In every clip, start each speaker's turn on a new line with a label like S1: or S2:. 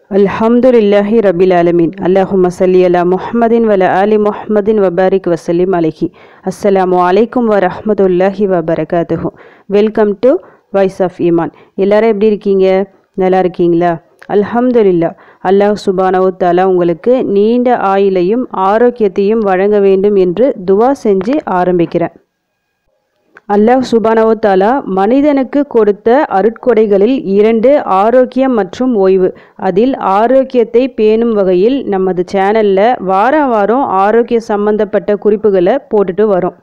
S1: அல்ஹம்துலில்லாஹி ரபில் ஆலமீன் அல்லாஹும்ம சல்லி அலா முஹம்மதின் வல ஆலி முஹம்மதின் வபாரிக் வசலிம் அலைஹி அஸ்ஸலாமு அலைக்கும் வ ரஹ்மத்துல்லாஹி வ பரகாத்துஹு welcome to voice of Iman எல்லாரும் எப்படி இருக்கீங்க நல்லா இருக்கீங்களா அல்ஹம்துலில்லா அல்லாஹ் சுபானவு தாலா உங்களுக்கு நீண்ட ஆயுளையும் ஆரோக்கியத்தையும் வழங்க வேண்டும் என்று துவா செஞ்சு ஆரம்பிக்கிறேன் அல்லாஹ் சுபானவ தாலா மனிதனுக்கு கொடுத்த அருட்கொடைகளில் இரண்டு ஆரோக்கியம் மற்றும் ஓய்வு அதில் ஆரோக்கியத்தை பேணும் வகையில் நமது சேனலில் வாரம் வாரம் ஆரோக்கிய சம்பந்தப்பட்ட குறிப்புகளை போட்டுட்டு வரோம்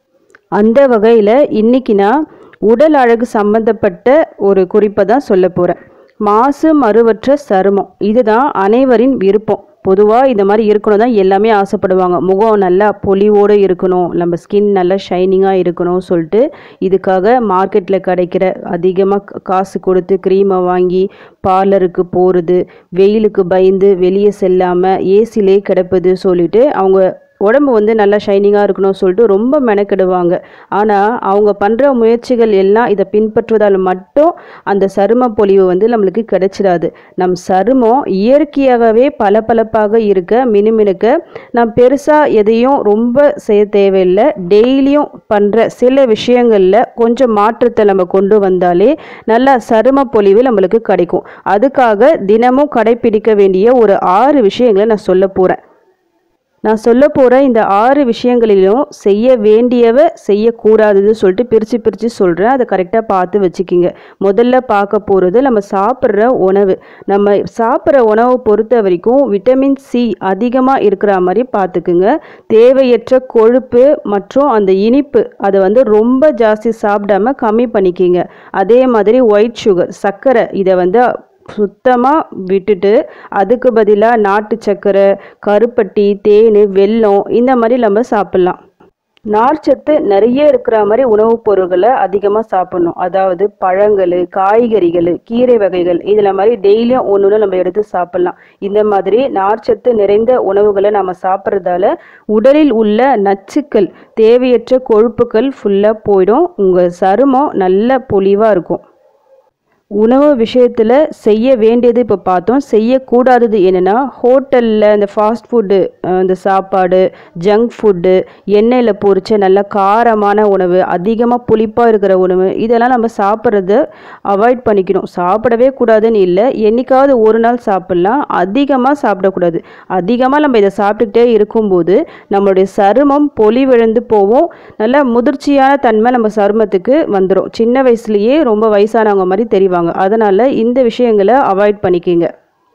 S1: அந்த வகையில் இன்னைக்கு நான் உடல் அழகு சம்பந்தப்பட்ட ஒரு குறிப்பை தான் சொல்ல போகிறேன் மாசு மறுவற்ற சருமம் இதுதான் அனைவரின் விருப்பம் பொதுவாக இந்த மாதிரி இருக்கணும் தான் எல்லாமே ஆசைப்படுவாங்க முகம் நல்லா பொலிவோடு இருக்கணும் நம்ம ஸ்கின் நல்லா ஷைனிங்காக இருக்கணும் சொல்லிட்டு இதுக்காக மார்க்கெட்டில் கிடைக்கிற அதிகமாக காசு கொடுத்து க்ரீமை வாங்கி பார்லருக்கு போகிறது வெயிலுக்கு பயந்து வெளியே செல்லாமல் ஏசிலே கிடப்பது சொல்லிட்டு அவங்க உடம்பு வந்து நல்லா ஷைனிங்காக இருக்கணும் சொல்லிட்டு ரொம்ப மெனக்கெடுவாங்க ஆனால் அவங்க பண்ணுற முயற்சிகள் எல்லாம் இதை பின்பற்றுவதால் மட்டும் அந்த சரும பொலிவு வந்து நம்மளுக்கு கிடைச்சிடாது நம் சருமம் இயற்கையாகவே பளபளப்பாக இருக்க மினுமினுக்க நாம் பெருசாக எதையும் ரொம்ப செய்ய தேவையில்லை டெய்லியும் பண்ணுற சில விஷயங்களில் கொஞ்சம் மாற்றத்தை நம்ம கொண்டு வந்தாலே நல்ல சரும பொலிவு நம்மளுக்கு கிடைக்கும் அதுக்காக தினமும் கடைபிடிக்க வேண்டிய ஒரு ஆறு விஷயங்களை நான் சொல்ல போகிறேன் நான் சொல்ல போகிற இந்த ஆறு விஷயங்களிலும் செய்ய வேண்டியவ செய்யக்கூடாதது சொல்லிட்டு பிரித்து பிரித்து சொல்கிறேன் அதை கரெக்டாக பார்த்து வச்சுக்கிங்க முதல்ல பார்க்க போகிறது நம்ம சாப்பிட்ற உணவு நம்ம சாப்பிட்ற உணவை பொறுத்த வரைக்கும் விட்டமின் சி அதிகமாக இருக்கிற மாதிரி பார்த்துக்குங்க தேவையற்ற கொழுப்பு மற்றும் அந்த இனிப்பு அதை வந்து ரொம்ப ஜாஸ்தி சாப்பிடாம கம்மி பண்ணிக்கிங்க அதே மாதிரி ஒயிட் சுகர் சர்க்கரை இதை வந்து சுத்தமாக விட்டுட்டு அதுக்கு பதிலாக நாட்டு சர்க்கரை கருப்பட்டி தேன் வெல்லம் இந்த மாதிரி நம்ம சாப்பிட்லாம் நார்ச்சத்து நிறைய இருக்கிற மாதிரி உணவுப் பொருட்களை அதிகமாக சாப்பிடணும் அதாவது பழங்கள் காய்கறிகள் கீரை வகைகள் இதில் மாதிரி டெய்லியும் ஒன்று ஒன்று நம்ம எடுத்து சாப்பிட்லாம் இந்த மாதிரி நார்ச்சத்து நிறைந்த உணவுகளை நம்ம சாப்பிட்றதால உடலில் உள்ள நச்சுக்கள் தேவையற்ற கொழுப்புகள் ஃபுல்லாக போயிடும் உங்கள் சருமம் நல்ல பொலிவாக இருக்கும் உணவு விஷயத்தில் செய்ய வேண்டியது இப்போ பார்த்தோம் செய்யக்கூடாதது என்னென்னா ஹோட்டலில் இந்த ஃபாஸ்ட் ஃபுட்டு இந்த சாப்பாடு ஜங்க் ஃபுட்டு எண்ணெயில் பொரிச்ச நல்ல காரமான உணவு அதிகமாக புளிப்பாக இருக்கிற உணவு இதெல்லாம் நம்ம சாப்பிட்றத அவாய்ட் பண்ணிக்கணும் சாப்பிடவே கூடாதுன்னு இல்லை என்னைக்காவது ஒரு நாள் சாப்பிட்லாம் அதிகமாக சாப்பிடக்கூடாது அதிகமாக நம்ம இதை சாப்பிட்டுக்கிட்டே இருக்கும்போது நம்மளுடைய சருமம் பொலிவிழந்து போவோம் நல்ல முதிர்ச்சியான தன்மை நம்ம சருமத்துக்கு வந்துடும் சின்ன வயசுலேயே ரொம்ப வயசானவங்க மாதிரி தெரிவாங்க அதனால் இந்த விஷயங்களை அவாய்ட் பண்ணிக்கிங்க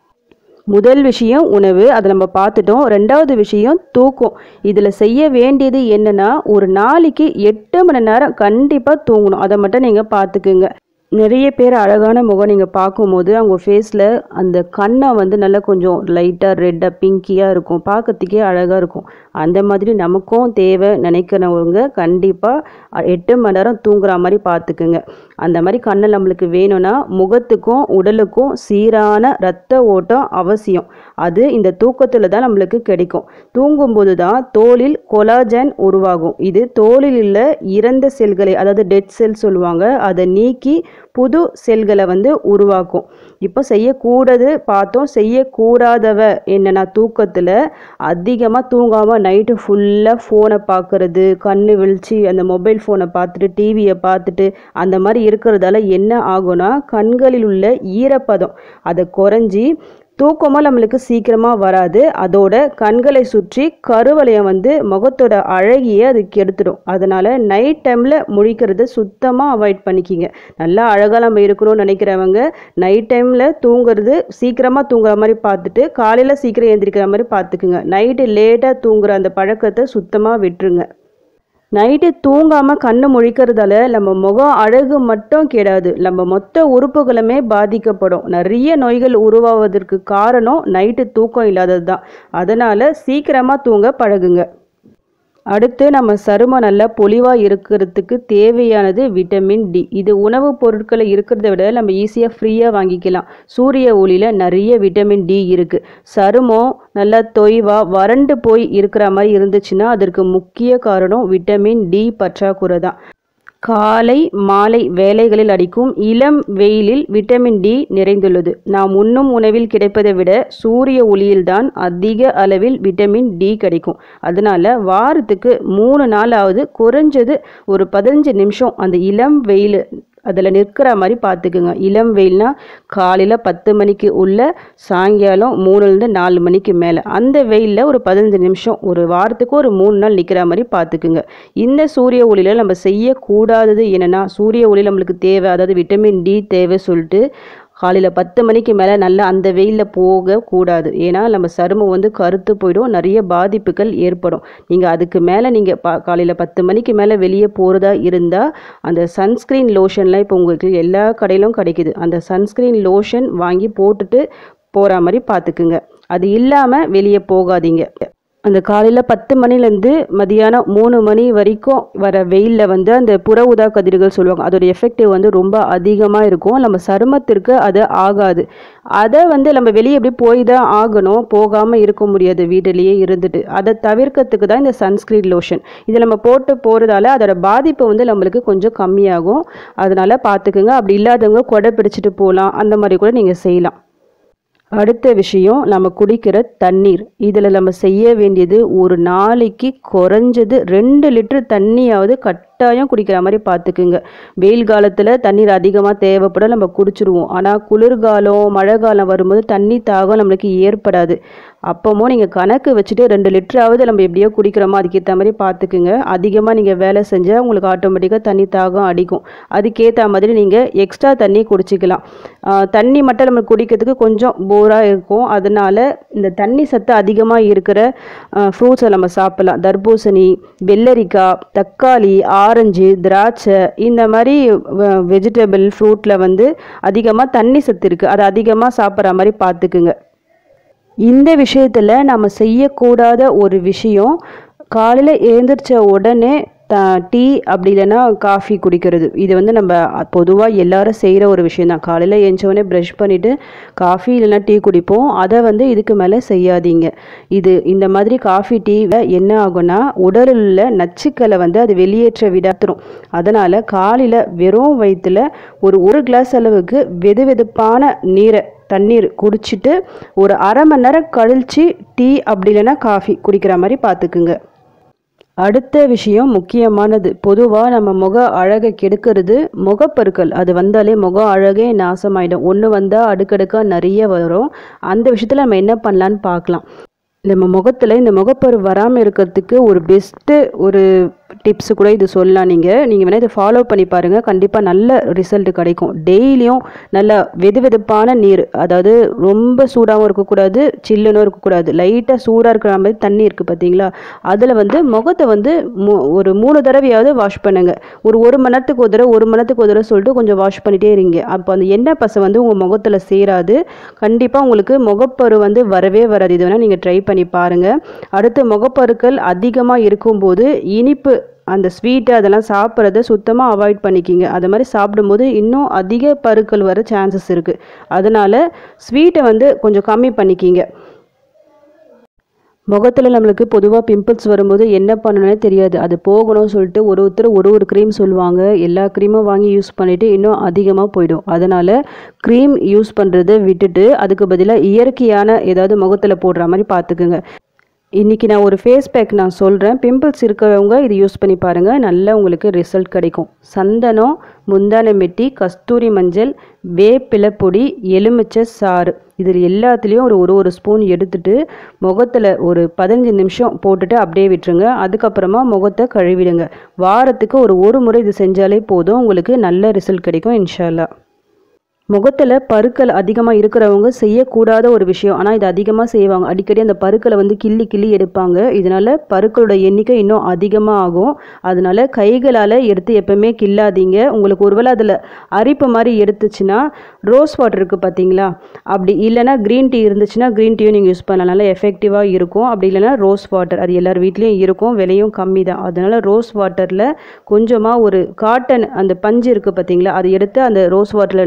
S1: முதல் விஷயம் உணவு அதை நம்ம பார்த்துட்டோம் ரெண்டாவது விஷயம் தூக்கம் இதில் செய்ய வேண்டியது என்னென்னா ஒரு நாளைக்கு எட்டு மணி நேரம் கண்டிப்பாக தூங்கணும் அதை மட்டும் நீங்கள் பார்த்துக்குங்க நிறைய பேர் அழகான முகம் நீங்கள் பார்க்கும்போது அவங்க ஃபேஸில் அந்த கண்ணை வந்து நல்லா கொஞ்சம் லைட்டாக ரெட்டாக பிங்கியாக இருக்கும் பார்க்கறதுக்கே அழகாக இருக்கும் அந்த மாதிரி நமக்கும் தேவை நினைக்கிறவங்க கண்டிப்பாக எட்டு மணி நேரம் தூங்குற மாதிரி பார்த்துக்குங்க அந்த மாதிரி கண்ணை நம்மளுக்கு வேணும்னா முகத்துக்கும் உடலுக்கும் சீரான ரத்த ஓட்டம் அவசியம் அது இந்த தூக்கத்தில் தான் நம்மளுக்கு கிடைக்கும் தூங்கும்போது தான் தோலில் கொலாஜன் உருவாகும் இது தோலில் உள்ள இறந்த செல்களை அதாவது டெட் செல் சொல்லுவாங்க அதை நீக்கி புது செல்களை வந்து உருவாக்கும் இப்போ செய்யக்கூடாது பார்த்தோம் செய்யக்கூடாதவ என்னென்னா தூக்கத்தில் அதிகமாக தூங்காமல் நைட்டு ஃபுல்லாக ஃபோனை பார்க்குறது கண்ணு விழிச்சு அந்த மொபைல் ஃபோனை பார்த்துட்டு டிவியை பார்த்துட்டு அந்த மாதிரி இருக்கிறதால என்ன ஆகும்னா கண்களில் உள்ள ஈரப்பதம் அதை குறைஞ்சி தூக்கமாக நம்மளுக்கு சீக்கிரமாக வராது அதோட கண்களை சுற்றி கருவளையம் வந்து முகத்தோட அழகியை அது கெடுத்துடும் அதனால் நைட் டைமில் முழிக்கிறத சுத்தமாக அவாய்ட் பண்ணிக்கிங்க நல்லா அழகாக நம்ம இருக்கணும்னு நினைக்கிறவங்க நைட் டைமில் தூங்குறது சீக்கிரமாக தூங்குற மாதிரி பார்த்துட்டு காலையில் சீக்கிரம் எழுந்திரிக்கிற மாதிரி பார்த்துக்குங்க நைட்டு லேட்டாக தூங்குற அந்த பழக்கத்தை சுத்தமாக விட்டுருங்க நைட்டு தூங்காமல் கண்ணு முழிக்கிறதால நம்ம முகம் அழகு மட்டும் கெடாது நம்ம மொத்த உறுப்புகளுமே பாதிக்கப்படும் நிறைய நோய்கள் உருவாவதற்கு காரணம் நைட்டு தூக்கம் இல்லாதது தான் அதனால் சீக்கிரமாக தூங்க பழகுங்க அடுத்து நம்ம சருமம் நல்லா பொலிவாக இருக்கிறதுக்கு தேவையானது விட்டமின் டி இது உணவுப் பொருட்களை இருக்கிறத விட நம்ம ஈஸியாக ஃப்ரீயாக வாங்கிக்கலாம் சூரிய ஒளியில் நிறைய விட்டமின் டி இருக்குது சருமம் நல்லா தொய்வாக வறண்டு போய் இருக்கிற மாதிரி இருந்துச்சுன்னா அதற்கு முக்கிய காரணம் விட்டமின் டி பற்றாக்குறை தான் காலை மாலை வேளைகளில் அடிக்கும் இளம் வெயிலில் விட்டமின் டி நிறைந்துள்ளது நாம் உண்ணும் உணவில் கிடைப்பதை விட சூரிய ஒளியில்தான் அதிக அளவில் விட்டமின் டி கிடைக்கும் அதனால வாரத்துக்கு மூணு நாளாவது குறைஞ்சது ஒரு பதினஞ்சு நிமிஷம் அந்த இளம் வெயில் அதில் நிற்கிற மாதிரி பார்த்துக்குங்க இளம் வெயில்னா காலையில் பத்து மணிக்கு உள்ள சாயங்காலம் மூணுலேருந்து நாலு மணிக்கு மேலே அந்த வெயிலில் ஒரு பதினஞ்சு நிமிஷம் ஒரு வாரத்துக்கு ஒரு மூணு நாள் நிற்கிற மாதிரி பார்த்துக்குங்க இந்த சூரிய ஒளியில் நம்ம செய்யக்கூடாதது என்னென்னா சூரிய ஒளி நம்மளுக்கு தேவை அதாவது விட்டமின் டி தேவை சொல்லிட்டு காலையில் பத்து மணிக்கு மேலே நல்லா அந்த வெயிலில் போகக்கூடாது ஏன்னா நம்ம சருமம் வந்து கருத்து போயிடும் நிறைய பாதிப்புகள் ஏற்படும் நீங்கள் அதுக்கு மேலே நீங்கள் பா காலையில் பத்து மணிக்கு மேலே வெளியே போகிறதா இருந்தால் அந்த சன்ஸ்க்ரீன் லோஷன்லாம் இப்போ உங்களுக்கு எல்லா கடையிலும் கிடைக்குது அந்த சன்ஸ்க்ரீன் லோஷன் வாங்கி போட்டுட்டு போகிற மாதிரி பார்த்துக்குங்க அது இல்லாமல் வெளியே போகாதீங்க அந்த காலையில் பத்து மணிலேருந்து மதியானம் மூணு மணி வரைக்கும் வர வெயிலில் வந்து அந்த புற ஊதா கதிர்கள் சொல்லுவாங்க அதோட எஃபெக்டிவ் வந்து ரொம்ப அதிகமாக இருக்கும் நம்ம சருமத்திற்கு அது ஆகாது அதை வந்து நம்ம வெளியே எப்படி போய் தான் ஆகணும் போகாமல் இருக்க முடியாது வீட்டிலேயே இருந்துட்டு அதை தவிர்க்கிறதுக்கு தான் இந்த சன்ஸ்க்ரீன் லோஷன் இதை நம்ம போட்டு போகிறதால அதோட பாதிப்பு வந்து நம்மளுக்கு கொஞ்சம் கம்மியாகும் அதனால் பார்த்துக்குங்க அப்படி இல்லாதவங்க கொடை பிடிச்சிட்டு போகலாம் அந்த மாதிரி கூட நீங்கள் செய்யலாம் அடுத்த விஷயம் நம்ம குடிக்கிற தண்ணீர் இதில் நம்ம செய்ய வேண்டியது ஒரு நாளைக்கு குறைஞ்சது ரெண்டு லிட்டர் தண்ணியாவது கட்டாயம் குடிக்கிற மாதிரி பார்த்துக்குங்க வெயில் காலத்தில் தண்ணீர் அதிகமாக தேவைப்பட நம்ம குடிச்சிருவோம் ஆனால் குளிர்காலம் மழை காலம் வரும்போது தண்ணி தாகம் நம்மளுக்கு ஏற்படாது அப்போமோ நீங்கள் கணக்கு வச்சுட்டு ரெண்டு லிட்டராவது நம்ம எப்படியோ குடிக்கிறோமோ அதுக்கேற்ற மாதிரி பார்த்துக்குங்க அதிகமாக நீங்கள் வேலை செஞ்சால் உங்களுக்கு ஆட்டோமேட்டிக்காக தண்ணி தாகம் அடிக்கும் அதுக்கேற்ற மாதிரி நீங்கள் எக்ஸ்ட்ரா தண்ணி குடிச்சிக்கலாம் ஆஹ் தண்ணி மட்டும் நம்ம குடிக்கிறதுக்கு கொஞ்சம் போராக இருக்கும் அதனால இந்த தண்ணி சத்து அதிகமாக இருக்கிற ஃப்ரூட்ஸை நம்ம சாப்பிடலாம் தர்பூசணி வெள்ளரிக்காய் தக்காளி ஆரஞ்சு திராட்சை இந்த மாதிரி வெஜிடபிள் ஃப்ரூட்டில் வந்து அதிகமாக தண்ணி சத்து இருக்குது அதை அதிகமாக சாப்பிட்ற மாதிரி பார்த்துக்குங்க இந்த விஷயத்தில் நம்ம செய்யக்கூடாத ஒரு விஷயம் காலையில் எழுந்திரிச்ச உடனே த டீ அப்படி இல்லைன்னா காஃபி குடிக்கிறது இது வந்து நம்ம பொதுவாக எல்லாரும் செய்கிற ஒரு விஷயம் தான் காலையில் எழுந்தவுடனே ப்ரஷ் பண்ணிவிட்டு காஃபி இல்லைன்னா டீ குடிப்போம் அதை வந்து இதுக்கு மேலே செய்யாதீங்க இது இந்த மாதிரி காஃபி டீ என்ன ஆகும்னா உடலில் உள்ள நச்சுக்களை வந்து அது வெளியேற்ற விடாத்துரும் அதனால் காலையில் வெறும் வயிற்றில் ஒரு ஒரு கிளாஸ் அளவுக்கு வெது வெதுப்பான நீரை தண்ணீர் குடிச்சிட்டு ஒரு அரை மணி நேரம் கழித்து டீ அப்படி இல்லைன்னா காஃபி குடிக்கிற மாதிரி பார்த்துக்குங்க அடுத்த விஷயம் முக்கியமானது பொதுவாக நம்ம முக அழகை கெடுக்கிறது முகப்பருக்கள் அது வந்தாலே முக அழகே நாசமாயிடும் ஒன்று வந்தால் அடுக்கடுக்காக நிறைய வரும் அந்த விஷயத்தில் நம்ம என்ன பண்ணலான்னு பார்க்கலாம் நம்ம முகத்தில் இந்த முகப்பரு வராமல் இருக்கிறதுக்கு ஒரு பெஸ்ட்டு ஒரு டிப்ஸு கூட இது சொல்லலாம் நீங்கள் நீங்கள் வேணால் இதை ஃபாலோ பண்ணி பாருங்கள் கண்டிப்பாக நல்ல ரிசல்ட் கிடைக்கும் டெய்லியும் நல்ல வெது வெதுப்பான நீர் அதாவது ரொம்ப சூடாகவும் இருக்கக்கூடாது சில்லுன்னு இருக்கக்கூடாது லைட்டாக சூடாக இருக்கிற மாதிரி தண்ணி இருக்குது பார்த்தீங்களா அதில் வந்து முகத்தை வந்து மூ ஒரு மூணு தடவையாவது வாஷ் பண்ணுங்க ஒரு ஒரு மணி நேரத்துக்கு ஒரு தடவை ஒரு மணி நேரத்துக்கு ஒரு தடவை சொல்லிட்டு கொஞ்சம் வாஷ் பண்ணிகிட்டே இருங்க அப்போ அந்த எண்ணெய் பசை வந்து உங்கள் முகத்தில் சேராது கண்டிப்பாக உங்களுக்கு முகப்பரு வந்து வரவே வராது இது வேணால் நீங்கள் ட்ரை பண்ணி பாருங்கள் அடுத்து முகப்பருக்கள் அதிகமாக இருக்கும்போது இனிப்பு அந்த ஸ்வீட்டு அதெல்லாம் சாப்பிட்றத சுத்தமாக அவாய்ட் பண்ணிக்கிங்க அது மாதிரி சாப்பிடும்போது இன்னும் அதிக பருக்கள் வர சான்சஸ் இருக்குது அதனால் ஸ்வீட்டை வந்து கொஞ்சம் கம்மி பண்ணிக்கிங்க முகத்தில் நம்மளுக்கு பொதுவாக பிம்பிள்ஸ் வரும்போது என்ன பண்ணணும்னே தெரியாது அது போகணும்னு சொல்லிட்டு ஒரு ஒருத்தர் ஒரு ஒரு க்ரீம் சொல்லுவாங்க எல்லா க்ரீமும் வாங்கி யூஸ் பண்ணிவிட்டு இன்னும் அதிகமாக போயிடும் அதனால் க்ரீம் யூஸ் பண்ணுறதை விட்டுட்டு அதுக்கு பதிலாக இயற்கையான ஏதாவது முகத்தில் போடுற மாதிரி பார்த்துக்குங்க இன்றைக்கி நான் ஒரு ஃபேஸ் பேக் நான் சொல்கிறேன் பிம்பிள்ஸ் இருக்கிறவங்க இது யூஸ் பண்ணி பாருங்கள் நல்லா உங்களுக்கு ரிசல்ட் கிடைக்கும் சந்தனம் முந்தானை மெட்டி கஸ்தூரி மஞ்சள் வேப்பிலை பொடி எலுமிச்சை சாறு இதில் எல்லாத்துலேயும் ஒரு ஒரு ஒரு ஸ்பூன் எடுத்துட்டு முகத்தில் ஒரு பதினஞ்சு நிமிஷம் போட்டுட்டு அப்படியே விட்டுருங்க அதுக்கப்புறமா முகத்தை கழுவிடுங்க வாரத்துக்கு ஒரு ஒரு முறை இது செஞ்சாலே போதும் உங்களுக்கு நல்ல ரிசல்ட் கிடைக்கும் இன்ஷால்லா முகத்தில் பருக்கள் அதிகமாக இருக்கிறவங்க செய்யக்கூடாத ஒரு விஷயம் ஆனால் இது அதிகமாக செய்வாங்க அடிக்கடி அந்த பருக்களை வந்து கிள்ளி கிள்ளி எடுப்பாங்க இதனால் பருக்களோட எண்ணிக்கை இன்னும் அதிகமாக ஆகும் அதனால் கைகளால் எடுத்து எப்பவுமே கில்லாதீங்க உங்களுக்கு ஒருவேளை அதில் அரிப்பு மாதிரி எடுத்துச்சுன்னா ரோஸ் வாட்டர் இருக்குது பார்த்தீங்களா அப்படி இல்லைன்னா க்ரீன் டீ இருந்துச்சுன்னா க்ரீன் டீயும் நீங்கள் யூஸ் பண்ணலாம் நல்லா எஃபெக்டிவாக இருக்கும் அப்படி இல்லைன்னா ரோஸ் வாட்டர் அது எல்லார் வீட்லேயும் இருக்கும் விலையும் கம்மி தான் அதனால் ரோஸ் வாட்டரில் கொஞ்சமாக ஒரு காட்டன் அந்த பஞ்சு இருக்குது பார்த்தீங்களா அதை எடுத்து அந்த ரோஸ் வாட்டரில் நனைச்சிட்டு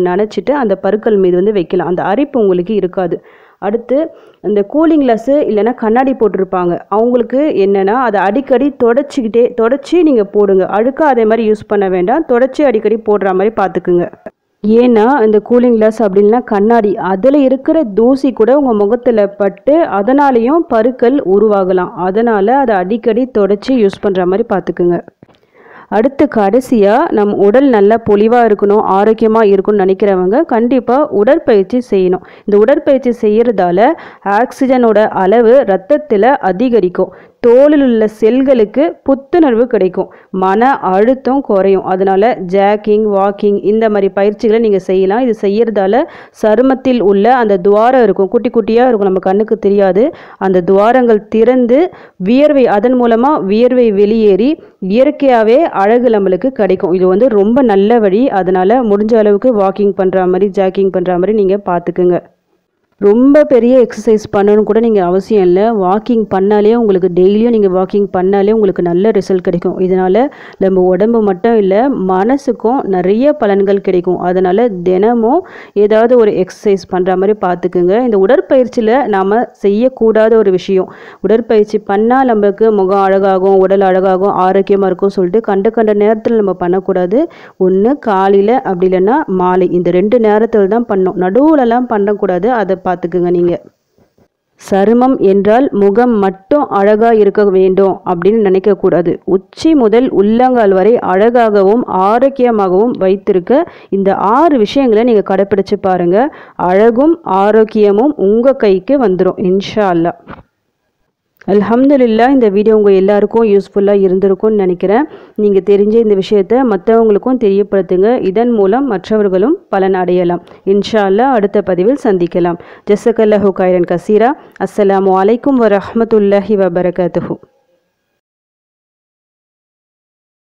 S1: பண்ணிவிட்டு அந்த பருக்கள் மீது வந்து வைக்கலாம் அந்த அரிப்பு உங்களுக்கு இருக்காது அடுத்து இந்த கூலிங் கிளாஸு இல்லைன்னா கண்ணாடி போட்டிருப்பாங்க அவங்களுக்கு என்னென்னா அதை அடிக்கடி தொடச்சிக்கிட்டே தொடச்சி நீங்கள் போடுங்க அழுக்கா அதே மாதிரி யூஸ் பண்ண வேண்டாம் தொடச்சி அடிக்கடி போடுற மாதிரி பார்த்துக்குங்க ஏன்னா இந்த கூலிங் கிளாஸ் அப்படின்னா கண்ணாடி அதில் இருக்கிற தூசி கூட உங்கள் முகத்தில் பட்டு அதனாலேயும் பருக்கள் உருவாகலாம் அதனால் அதை அடிக்கடி தொடச்சி யூஸ் பண்ணுற மாதிரி பார்த்துக்குங்க அடுத்து கடைசியாக நம் உடல் நல்லா பொலிவாக இருக்கணும் ஆரோக்கியமாக இருக்கணும்னு நினைக்கிறவங்க கண்டிப்பாக உடற்பயிற்சி செய்யணும் இந்த உடற்பயிற்சி செய்கிறதால ஆக்சிஜனோட அளவு ரத்தத்தில் அதிகரிக்கும் தோலில் உள்ள செல்களுக்கு புத்துணர்வு கிடைக்கும் மன அழுத்தம் குறையும் அதனால் ஜாக்கிங் வாக்கிங் இந்த மாதிரி பயிற்சிகளை நீங்கள் செய்யலாம் இது செய்கிறதால சருமத்தில் உள்ள அந்த துவாரம் இருக்கும் குட்டி குட்டியாக இருக்கும் நம்ம கண்ணுக்கு தெரியாது அந்த துவாரங்கள் திறந்து வியர்வை அதன் மூலமாக வியர்வை வெளியேறி இயற்கையாகவே அழகு நம்மளுக்கு கிடைக்கும் இது வந்து ரொம்ப நல்ல வழி அதனால் முடிஞ்ச அளவுக்கு வாக்கிங் பண்ணுற மாதிரி ஜாக்கிங் பண்ணுற மாதிரி நீங்கள் பார்த்துக்குங்க ரொம்ப பெரிய எக்ஸசைஸ் பண்ணணும்னு கூட நீங்கள் அவசியம் இல்லை வாக்கிங் பண்ணாலே உங்களுக்கு டெய்லியும் நீங்கள் வாக்கிங் பண்ணாலே உங்களுக்கு நல்ல ரிசல்ட் கிடைக்கும் இதனால் நம்ம உடம்பு மட்டும் இல்லை மனசுக்கும் நிறைய பலன்கள் கிடைக்கும் அதனால் தினமும் ஏதாவது ஒரு எக்ஸசைஸ் பண்ணுற மாதிரி பார்த்துக்குங்க இந்த உடற்பயிற்சியில் நாம் செய்யக்கூடாத ஒரு விஷயம் உடற்பயிற்சி பண்ணால் நம்மளுக்கு முகம் அழகாகும் உடல் அழகாகும் ஆரோக்கியமாக இருக்கும் சொல்லிட்டு கண்ட கண்ட நேரத்தில் நம்ம பண்ணக்கூடாது ஒன்று காலையில் அப்படி இல்லைன்னா மாலை இந்த ரெண்டு நேரத்தில் தான் பண்ணணும் நடுவுலலாம் பண்ணக்கூடாது அதை பார்த்துக்குங்க நீங்கள் சருமம் என்றால் முகம் மட்டும் அழகாக இருக்க வேண்டும் அப்படின்னு நினைக்கக்கூடாது உச்சி முதல் உள்ளங்கால் வரை அழகாகவும் ஆரோக்கியமாகவும் வைத்திருக்க இந்த ஆறு விஷயங்களை நீங்கள் கடைப்பிடிச்சு பாருங்கள் அழகும் ஆரோக்கியமும் உங்கள் கைக்கு வந்துடும் இன்ஷா அல்லா அல்ஹம்துலில்லா இந்த வீடியோ உங்கள் எல்லாருக்கும் யூஸ்ஃபுல்லாக இருந்திருக்கும்னு நினைக்கிறேன் நீங்கள் தெரிஞ்ச இந்த விஷயத்தை மற்றவங்களுக்கும் தெரியப்படுத்துங்க இதன் மூலம் மற்றவர்களும் பலன் அடையலாம் இன்ஷா அல்லா அடுத்த பதிவில் சந்திக்கலாம் ஜசக்கல்லஹு கைரன் கசீரா அஸ்ஸலாமு அலைக்கும் வரஹ்மத்துல்லாஹி வபரகாத்துஹு